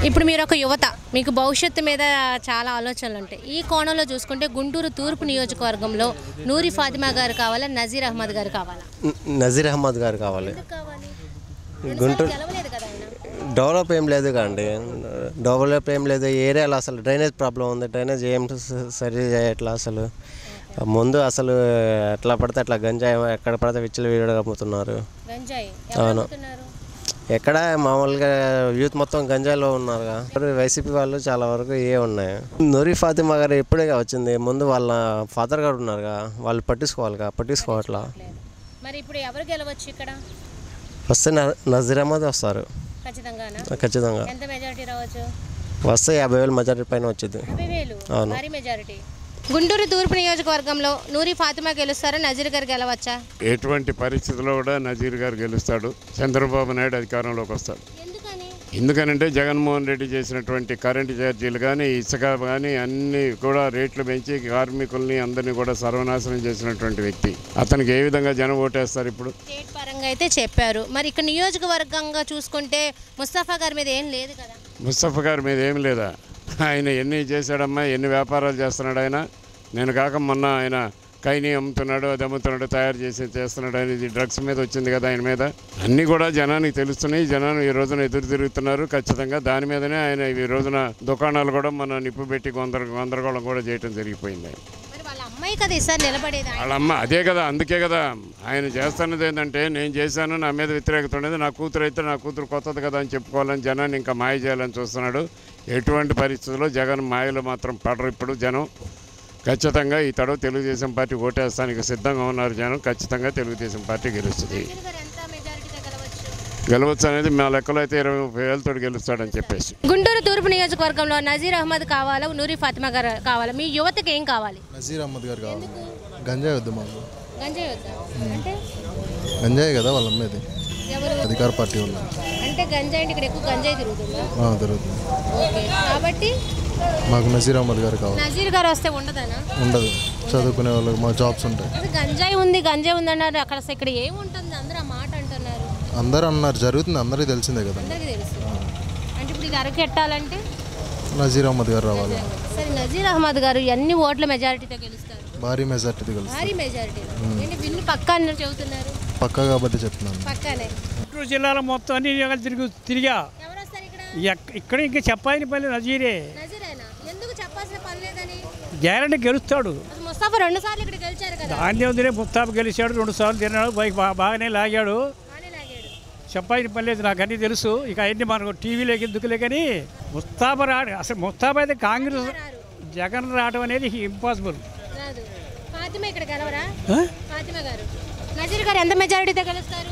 ఇప్పుడు మీరు ఒక యువత మీకు భవిష్యత్తు మీద చాలా ఆలోచనలు ఉంటాయి ఈ కోణంలో చూసుకుంటే గుంటూరు తూర్పు నియోజకవర్గంలో నూరి ఫాతిమా గారు కావాలా నజీర్ అహ్మద్ గారు కావాలా న- నజీర్ అహ్మద్ గారు కావాలి ఎందుకు కావాలి గుంటూరు గెలవలేదు కదా ఆయన డెవలప్ ఏం లేదు కండి డెవలప్ ఏం లేదు ఈ ఏరియాలో అసలు డ్రైనేజ్ ప్రాబ్లం ఉంది డ్రైనేజ్ ఏం స- సరి చేయట్లా అసలు ముందు అసలు ఎట్లా పడితే అట్లా గంజాయి ఎక్కడ పడితే విచ్చలు వీడిగా అమ్ముతున్నారు గంజాయి ఎవరు అవును. అమ్ముతున్నారు? ఎక్కడ మామూలుగా యూత్ మొత్తం గంజాయిలో ఉన్నారుగా వైసీపీ వాళ్ళు చాలా వరకు ఏ ఉన్నాయి నూరి ఫాతిమా గారు ఎప్పుడే వచ్చింది ముందు వాళ్ళ ఫాదర్ గారు ఉన్నారుగా వాళ్ళు పట్టించుకోవాలిగా పట్టించుకోవట్లా లేదు. మరి ఇప్పుడు ఎవరు గెలవచ్చు ఇక్కడ వస్తే న- నజీర్ అహ్మద్ వస్తారు ఖచ్చితంగానా ఖచ్చితంగా ఎంత మెజారిటీ రావచ్చు వస్తే యాభై వేల మెజారిటీ పైన వచ్చింది యాభై వేలు అవును. భారీ మెజారిటీ గుంటూరు తూర్పు నియోజకవర్గంలో నూరి ఫాతిమా గెలుస్తారా నజీర్ గారు గెలవచ్చా ఎటువంటి పరిస్థితుల్లో కూడా నజీర్ గారు గెలుస్తాడు చంద్రబాబు నాయుడు అధికారంలోకి వస్తాడు ఎందుకని ఎందుకనంటే జగన్మోహన్ రెడ్డి చేసినటువంటి కరెంటు ఛార్జీలు కానీ ఇసుక కానీ అన్ని కూడా రేట్లు పెంచి కార్మికుల్ని అందరినీ కూడా సర్వనాశనం చేసినటువంటి వ్యక్తి అతనికి ఏ విధంగా జనం ఓటేస్తారు ఇప్పుడు స్టేట్ పరంగా అయితే చెప్పారు మరి ఇక్కడ నియోజకవర్గంగా చూసుకుంటే ముస్తఫా గారి మీద ఏం లేదు కదా ముస్తఫా గారి మీద ఏం లేదా ఆయన ఎన్ని చేశాడమ్మా ఎన్ని వ్యాపారాలు చేస్తున్నాడు ఆయన నేను కాక మొన్న ఆయన కైని అమ్ముతున్నాడు అది అమ్ముతున్నాడు తయారు చేసి చేస్తున్నాడు అనేది డ్రగ్స్ మీద వచ్చింది కదా ఆయన మీద అన్నీ కూడా జనానికి తెలుస్తున్నాయి జనాలు ఈ రోజున ఎదురు తిరుగుతున్నారు ఖచ్చితంగా దాని మీదనే ఆయన ఈ రోజున దుకాణాలు కూడా మన నిప్పు పెట్టి గందర గందరగోళం కూడా చేయటం జరిగిపోయింది మరి వాళ్ళ అమ్మాయి కదా ఈసారి నిలబడేది ఆయన. వాళ్ళ అమ్మ అదే కదా అందుకే కదా ఆయన చేస్తున్నది ఏంటంటే నేను చేశాను నా మీద వ్యతిరేకత ఉండేది నా కూతురు అయితే నా కూతురు కొత్తది కదా అని చెప్పుకోవాలని జనాన్ని ఇంకా మాయ చేయాలని చూస్తున్నాడు ఎటువంటి పరిస్థితుల్లో జగన్ మాయలో మాత్రం పడరు ఇప్పుడు జనం ఖచ్చితంగా ఈ తడవ తెలుగుదేశం పార్టీ ఓటేస్తానికి సిద్ధంగా ఉన్నారు జనం ఖచ్చితంగా తెలుగుదేశం పార్టీ గెలుస్తుంది నజీర్ గారు ఎంత మెజారిటీతో గెలవచ్చు గెలవచ్చు అనేది మా లెక్కలో అయితే ఇరవై ముప్పై వేలతో గెలుస్తాడని చెప్పేసి గుంటూరు తూర్పు నియోజకవర్గంలో నజీర్ అహ్మద్ కావాలా నూరి ఫాతిమా గారు కావాలా మీ యువతకి ఏం కావాలి నజీర్ అహ్మద్ గారు కావాలి గంజాయి వద్దు మాకు గంజాయి వద్దా అంటే గంజాయి కదా వాళ్ళ అమ్మేది ఎవరు అధికార పార్టీ వాళ్ళు అంటే గంజాయి అంటే ఇక్కడ ఎక్కువ గంజాయి తిరుగుతుందా ఆ, జరుగుతుంది ఓకే కాబట్టి మాకు నజీర్ అహ్మద్ గారు కావాలి నజీర్ గారు వస్తే ఉండదనా ఉండదు చదువుకునే వాళ్ళకి మా జాబ్స్ ఉంటాయి అది గంజాయి ఉంది గంజాయి ఉంది అన్నారు అక్కడ అసలు ఇక్కడ ఏముంటుంది అందరూ ఆ మాట అంటున్నారు అందరూ అన్నారు జరుగుతుంది అందరికీ తెలిసిందే కదా అందరికీ తెలుసు అంటే ఇప్పుడు ఇది అరకెట్టాలంటే నజీర్ అహ్మద్ గారు రావాలి సరే నజీర్ అహ్మద్ గారు ఎన్ని ఓట్ల మెజారిటీతో గెలుస్తారు భారీ మెజార్టీ తెలుసు భారీ మెజారిటీ ఏంటి విన్ను పక్కా అన్నారు చెబుతున్నారు పక్కా కాబట్టి చెప్తున్నాను పక్కానే గుంటూరు జిల్లాలో మొత్తం అన్ని జగాలు తిరిగి తిరిగా ఎవరు వస్తారు ఇక్కడ ఎక్- ఇక్కడ ఇంకా చెప్పాలని పని నజీరే నజీరేనా ఎందుకు చెప్పాల్సిన పని లేదని గ్యారంటీ గెలుస్తాడు అసలు ముస్తాఫా రెండు సార్లు ఇక్కడ గెలిచారు కదా దాని వదిలే ముత్తాపు గెలిచాడు రెండు సార్లు తిన్నాడు బైక్ బా- బాగానే లాగాడు బాగానే లాగాడు చెప్పాలని పని లేదు నాకు అన్నీ తెలుసు ఇక అన్ని మనకు టీవీలోకి ఎందుకులే కానీ ముస్తాబా రాడు అసలు ముస్తాబా అయితే కాంగ్రెస్ జగన్ రావడం అనేది ఇంపాసిబుల్ రాదు ఫాతిమా ఇక్కడ గెలవరా ఫాతిమా గారు నజీర్ గారు ఎంత మెజారిటీతో గెలుస్తారు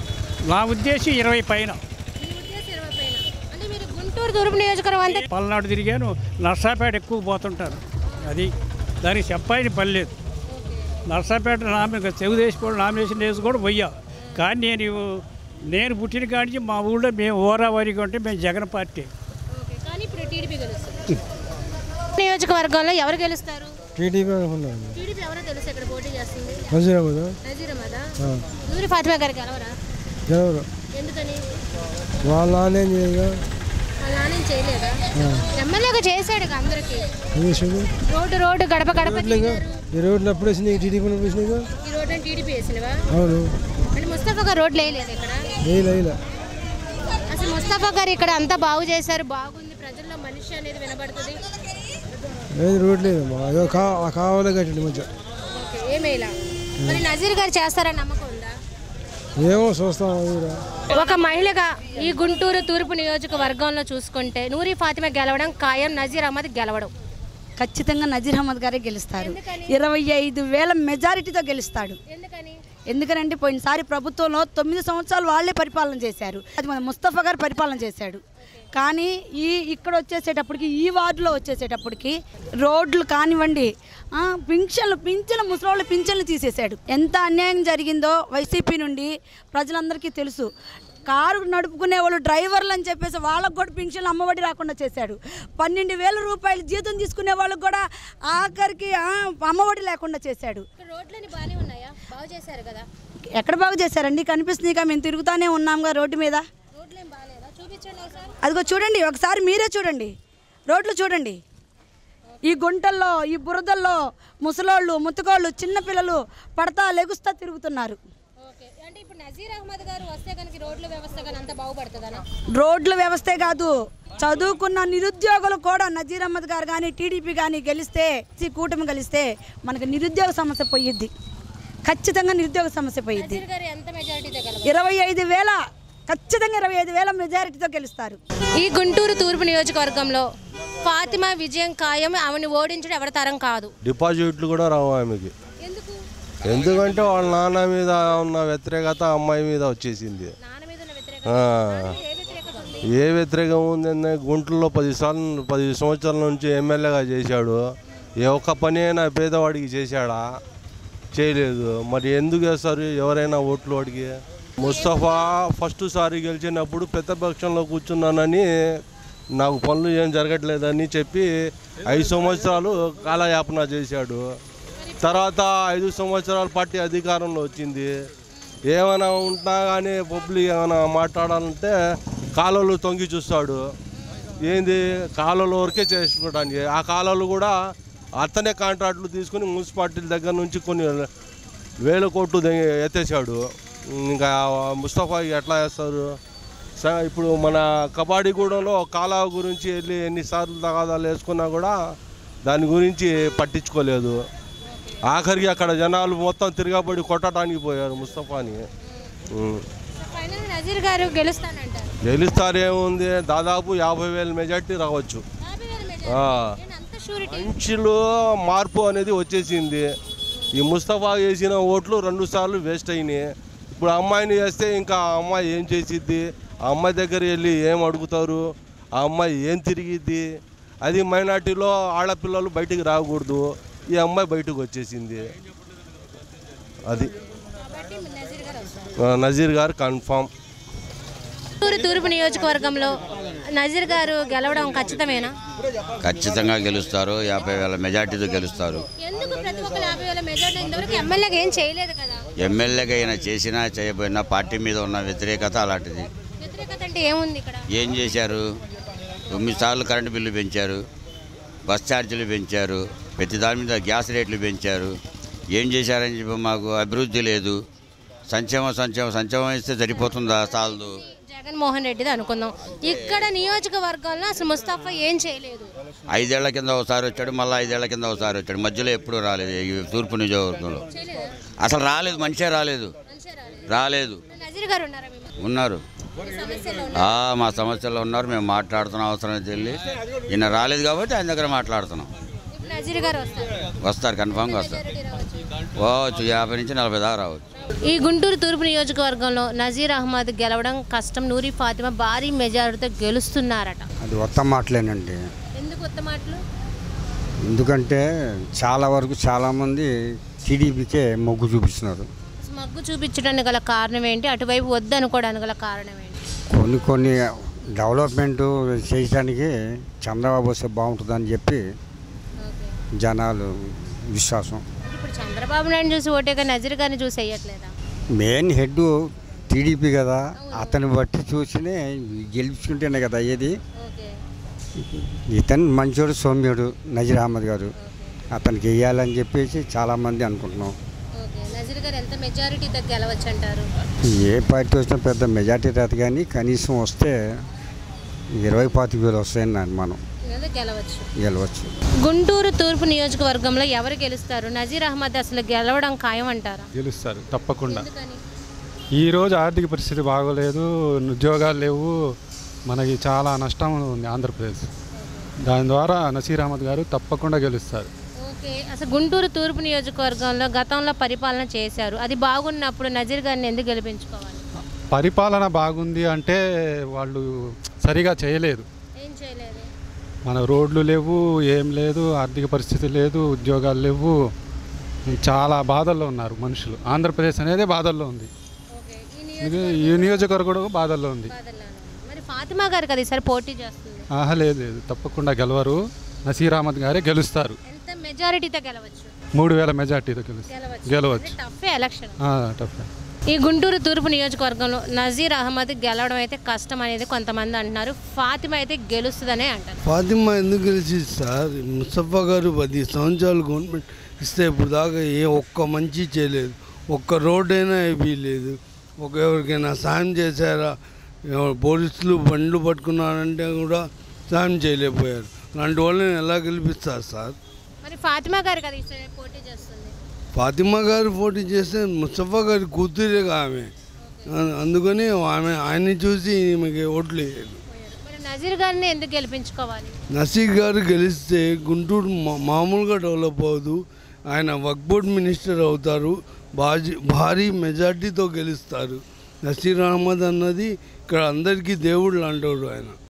నా ఉద్దేశం ఇరవై పైన మీ ఉద్దేశం ఇరవై పైన అంటే మీరు గుంటూరు తూర్పు నియోజకవర్గం అంతా పల్నాడు తిరిగాను నర్సాపేట ఎక్కువ పోతుంటాను అది దానికి చెప్పాలని పని లేదు నర్సాపేట నామి తెలుగుదేశం కూడా నామినేషన్ వేసి కూడా పోయా కానీ నేను నేను పుట్టిన కాడి నుంచి మా ఊళ్ళో మేము ఓరావారిగా ఉంటే మేము జగన్ పార్టీ ఓకే కానీ ఇప్పుడు టీడీపీ గెలుస్తుంది నియోజకవర్గంలో ఎవరు గెలుస్తారు టీడీపీ అనుకున్నాను టీడీపీ ఎవరో తెలుసు ఇక్కడ పోటీ చేస్తుంది నజీరాబాద్ నజీర్ అహ్మదా నూరి ఫాతిమా గారికి గెలవరా ఎవరు ఎందుకని వాళ్ళ నాన్నేం చేయగా వాళ్ళ నాన్న ఏం చేయలేదా ఎమ్మెల్యేగా చేశాడు ఇక అందరికి చేసాడు రోడ్డు రోడ్డు గడప గడప తిరిగారు. ఈ రోడ్లు ఎప్పుడు వేసినాయి టీడీపీ వేసినాయి ఈ రోడ్డు అని టీడీపీ వేసినవా అవును అంటే ముస్తఫా గారు రోడ్లు వేయలేదు ఇక్కడ వేయలే వేయలే అసలు ముస్తఫా గారు ఇక్కడ అంతా బాగు చేశారు బాగుంది ప్రజల్లో మనిషి అనేది వినబడుతుంది ఏది రోడ్ లేదమ్మా అదో కా ఆ కావాలే కట్టండి మధ్య ఓకే ఏమేలా మరి నజీర్ గారు చేస్తారని నమ్మకం ఉందా ఏమో చూస్తాం అది ఒక మహిళగా ఈ గుంటూరు తూర్పు నియోజకవర్గంలో చూసుకుంటే నూరి ఫాతిమా గెలవడం ఖాయం నజీర్ అహ్మద్ గెలవడం ఖచ్చితంగా నజీర్ అహ్మద్ గారే గెలుస్తారు ఇరవై ఐదు వేల మెజారిటీతో గెలుస్తాడు ఎందుకని ఎందుకనంటే పోయినసారి ప్రభుత్వంలో తొమ్మిది సంవత్సరాలు వాళ్ళే పరిపాలన చేశారు అది మన ముస్తఫా గారు పరిపాలన చేశాడు కానీ ఈ ఇక్కడ వచ్చేసేటప్పటికి ఈ వార్డులో వచ్చేసేటప్పటికి రోడ్లు కానివ్వండి ఆ, పింఛన్లు పింఛన్లు ముసలోళ్ళ పింఛన్లు తీసేశాడు ఎంత అన్యాయం జరిగిందో వైసీపీ నుండి ప్రజలందరికీ తెలుసు కారు నడుపుకునే వాళ్ళు డ్రైవర్లు అని చెప్పేసి వాళ్ళకు కూడా పింఛన్లు అమ్మఒడి రాకుండా చేశాడు పన్నెండు వేల రూపాయలు జీతం తీసుకునే వాళ్ళకు కూడా ఆఖరికి ఆ, అమ్మఒడి లేకుండా చేశాడు ఇక్కడ రోడ్లని బాగానే ఉన్నాయా బాగు చేశారు కదా ఎక్కడ బాగు చేశారండి కనిపిస్తుంది ఇక మేము తిరుగుతానే ఉన్నాంగా రోడ్డు మీద రోడ్లు ఏం బాగాలేదా చూపించండి ఒకసారి అదిగో చూడండి ఒకసారి మీరే చూడండి రోడ్లు చూడండి ఈ గుంటల్లో ఈ బురదల్లో ముసలోళ్ళు ముతుకోళ్ళు చిన్నపిల్లలు పడతా లెగుస్తా తిరుగుతున్నారు ఓకే అంటే ఇప్పుడు నజీర్ అహ్మద్ గారు వస్తే కనుక రోడ్ల వ్యవస్థ కానీ అంత బాగుపడుతుందనా రోడ్ల వ్యవస్థే కాదు చదువుకున్న నిరుద్యోగులు కూడా నజీర్ అహ్మద్ గారు కానీ టీడీపీ కానీ గెలిస్తే ఈ కూటమి గెలిస్తే మనకు నిరుద్యోగ సమస్య పోయిద్ది ఖచ్చితంగా నిరుద్యోగ సమస్య పోయిద్ది నజీర్ గారు ఎంత మెజారిటీతో గెలవ ఇరవై ఐదు వేల ఖచ్చితంగా ఇరవై ఐదు వేల మెజారిటీతో గెలుస్తారు ఈ గుంటూరు తూర్పు నియోజకవర్గంలో ఫాతిమా విజయం ఖాయం ఆమెను ఓడించడం ఎవరి తరం కాదు డిపాజిట్లు కూడా రావు ఆమెకి ఎందుకు ఎందుకంటే వాళ్ళ నాన్న మీద ఉన్న వ్యతిరేకత అమ్మాయి మీద వచ్చేసింది నాన్న మీద ఉన్న వ్యతిరేక ఆ, ఏ వ్యతిరేకత ఉంది ఏ వ్యతిరేకం ఉంది గుంటూరులో పది సార్లు పది సంవత్సరాల నుంచి ఎమ్మెల్యేగా చేశాడు ఏ ఒక్క పని అయినా పేదవాడికి చేశాడా చేయలేదు మరి ఎందుకు వేస్తారు ఎవరైనా ఓట్లు వాడికి ముస్తఫా ఫస్ట్ సారి గెలిచినప్పుడు ప్రతిపక్షంలో కూర్చున్నానని నాకు పనులు ఏం జరగట్లేదని చెప్పి ఐదు సంవత్సరాలు కాలయాపన చేశాడు తర్వాత ఐదు సంవత్సరాల పార్టీ అధికారంలో వచ్చింది ఏమైనా ఉంటున్నా కానీ పబ్లిక్ ఏమైనా మాట్లాడాలంటే కాలువలు తొంగి చూస్తాడు ఏంది కాలువల వరకే చేసుకోవడానికి ఆ కాలువలు కూడా అతనే కాంట్రాక్టులు తీసుకుని మున్సిపాలిటీల దగ్గర నుంచి కొన్ని వేల కోట్లు దే- ఎత్తేసాడు ఇంకా ముస్తఫా ఎట్లా వేస్తారు స- ఇప్పుడు మన కబాడీగూడెంలో కాలువ గురించి వెళ్ళి ఎన్నిసార్లు తగాదాలు వేసుకున్నా కూడా దాని గురించి పట్టించుకోలేదు ఆఖరికి అక్కడ జనాలు మొత్తం తిరగబడి కొట్టడానికి పోయారు ముస్తఫాని ఉం. ఫైనల్ నజీర్ గారు గెలుస్తానంటారు గెలుస్తారేముంది దాదాపు యాభై వేల మెజార్టీ రావచ్చు యాభై వేల ఆ. మెజారిటీ ఏంటి అంత షూరిటీ మంచిలో మార్పు అనేది వచ్చేసింది ఈ ముస్తఫా వేసిన ఓట్లు రెండు సార్లు వేస్ట్ అయినాయి ఇప్పుడు అమ్మాయిని వేస్తే ఇంకా ఆ అమ్మాయి ఏం చేసిద్ది ఆ అమ్మాయి దగ్గర వెళ్ళి ఏం అడుగుతారు ఆ అమ్మాయి ఏం తిరిగిద్ది అది మైనార్టీలో ఆడపిల్లలు బయటికి రాకూడదు ఈ అమ్మాయి బయటకు వచ్చేసింది అది కాబట్టి నజీర్ గారు వస్తారు ఆ, నజీర్ గారు కన్ఫామ్ గుంటూరు తూర్పు నియోజకవర్గంలో నజీర్ గారు గెలవడం ఖచ్చితమేనా ఖచ్చితంగా గెలుస్తారు యాభై వేల మెజార్టీతో గెలుస్తారు ఎందుకు ప్రతి ఒక్కరు యాభై వేల మెజారిటీ ఇంతవరకు ఎమ్మెల్యేగా ఏం చేయలేదు కదా ఎమ్మెల్యేగా అయినా చేసినా చేయబోయినా పార్టీ మీద ఉన్న వ్యతిరేకత అలాంటిది వ్యతిరేకత అంటే ఏముంది ఇక్కడ ఏం చేశారు తొమ్మిది సార్లు కరెంటు బిల్లు పెంచారు బస్ ఛార్జీలు పెంచారు ప్రతి దాని మీద గ్యాస్ రేట్లు పెంచారు ఏం చేశారని చెప్పి మాకు అభివృద్ధి లేదు సంక్షేమం సంక్షేమం సంక్షేమం ఇస్తే సరిపోతుందా చాలదు జగన్మోహన్ రెడ్డిది అనుకుందాం ఇక్కడ నియోజకవర్గంలో అసలు ముస్తాఫా ఏం చేయలేదు ఐదేళ్ల కింద ఒకసారి వచ్చాడు మళ్ళీ ఐదేళ్ల కింద ఒకసారి వచ్చాడు మధ్యలో ఎప్పుడూ రాలేదు ఈ తూర్పు నియోజకవర్గంలో చేయలేదు అసలు రాలేదు మనిషే రాలేదు మంచిగా రాలేదు రాలేదు నజీర్ గారు ఉన్నారా మేము ఉన్నారు సమస్యలు ఆ, మా సమస్యలు ఉన్నారు మేము మాట్లాడుతున్నాం అవసరం వెళ్ళి ఈయన రాలేదు కాబట్టి ఆయన దగ్గర మాట్లాడుతున్నాం ఇప్పుడు నజీర్ గారు వస్తారు వస్తారు కన్ఫామ్గా వస్తారు మెజారిటీ రావచ్చు. పోవచ్చు యాభై నుంచి నలభై దాకా రావచ్చు ఈ గుంటూరు తూర్పు నియోజకవర్గంలో నజీర్ అహ్మద్ గెలవడం కష్టం నూరి ఫాతిమా భారీ మెజారిటీతో గెలుస్తున్నారట అది ఉత్తమ మాటలేనండి ఎందుకు కొత్త మాటలు ఎందుకంటే చాలా వరకు చాలామంది టీడీపీకే మొగ్గు చూపిస్తున్నారు మగ్గు చూపించడానికి గల కారణం ఏంటి అటువైపు వద్దు అనుకోవడానికి గల కారణం ఏంటి కొన్ని కొన్ని డెవలప్మెంట్ చేయడానికి చంద్రబాబు వస్తే బాగుంటుందని చెప్పి ఓకే జనాలు విశ్వాసం ఇప్పుడు చంద్రబాబు నాయుడు చూసి ఓటేగా నజీర్ గారిని చూసి వేయట్లేదా మెయిన్ హెడ్ టీడీపీ కదా అతన్ని బట్టి చూసినే గెలుచుకుంటేనే కదా అయ్యేది ఓకే ఇతను మంచోడు సౌమ్యుడు నజీర్ అహ్మద్ గారు అతనికి వేయాలని చెప్పేసి చాలామంది అనుకుంటున్నాం ఓకే నజీర్ గారు ఎంత మెజారిటీతో గెలవచ్చు అంటారు ఏ పార్టీ వచ్చినా పెద్ద మెజార్టీ రాదు కానీ కనీసం వస్తే ఇరవై పాతిక వేలు వస్తాయని అనుమానం లేదా గెలవచ్చు గెలవచ్చు గుంటూరు తూర్పు నియోజకవర్గంలో ఎవరు గెలుస్తారు నజీర్ అహ్మద్ అసలు గెలవడం ఖాయం అంటారా గెలుస్తారు తప్పకుండా ఎందుకని ఈరోజు ఆర్థిక పరిస్థితి బాగోలేదు ఉద్యోగాలు లేవు మనకి చాలా నష్టం ఉంది ఆంధ్రప్రదేశ్ దాని ద్వారా నసీర్ అహ్మద్ గారు తప్పకుండా గెలుస్తారు ఓకే అసలు గుంటూరు తూర్పు నియోజకవర్గంలో గతంలో పరిపాలన చేశారు అది బాగున్నప్పుడు నజీర్ గారిని ఎందుకు గెలిపించుకోవాలి పరిపాలన బాగుంది అంటే వాళ్ళు సరిగా చేయలేదు ఏం చేయలేదు మన రోడ్లు లేవు ఏం లేదు ఆర్థిక పరిస్థితి లేదు ఉద్యోగాలు లేవు చాలా బాధల్లో ఉన్నారు మనుషులు ఆంధ్రప్రదేశ్ అనేది బాధల్లో ఉంది ఓకే ఈ ఇది ఈ నియోజకవర్గం కూడా బాధల్లో ఉంది నియోజకవర్గంలో మరి ఫాతిమా గారు కదా ఈసారి పోటీ చేస్తుంది ఆహా లేదు లేదు తప్పకుండా గెలవరు నసీర్ అహ్మద్ గారే గెలుస్తారు ఎంత మెజారిటీతో గెలవచ్చు మూడు వేల మెజార్టీతో గెలుస్తారు గెలవచ్చు గెలవచ్చు టఫ్ ఎలక్షన్ ఆ, టఫ్ ఈ గుంటూరు తూర్పు నియోజకవర్గంలో నజీర్ అహ్మద్ గెలవడం అయితే కష్టం అనేది కొంతమంది అంటున్నారు ఫాతిమా అయితే గెలుస్తుందనే అంటారు ఫాతిమా ఎందుకు గెలిచి సార్ ముస్తఫా గారు పది సంవత్సరాలు గవర్నమెంట్ ఇస్తే ఇప్పుడు దాకా ఏ ఒక్క మంచి చేయలేదు ఒక్క రోడ్ అయినా వేయలేదు ఒక ఎవరికైనా సాయం చేశారా ఎవరు పోలీసులు బండ్లు పట్టుకున్నారంటే కూడా సాయం చేయలేకపోయారు అలాంటి వాళ్ళని ఎలా గెలిపిస్తారు సార్ మరి ఫాతిమా గారు కదా ఈసారి పోటీ చేస్తుంది ఫాతిమా గారు పోటీ చేస్తే ముస్తఫా గారి కూతురేగా ఆమె అ- అందుకని ఆమె ఆయన్ని చూసి ఈమెకి ఓట్లు వేయాలి మరి నజీర్ గారిని ఎందుకు గెలిపించుకోవాలి నసీర్ గారు గెలిస్తే గుంటూరు మా- మామూలుగా డెవలప్ అవ్వదు ఆయన వర్క్ బోర్డ్ మినిస్టర్ అవుతారు బాజీ భారీ మెజార్టీతో గెలుస్తారు నసీర్ అహ్మద్ అన్నది ఇక్కడ అందరికీ దేవుడు లాంటోడు ఆయన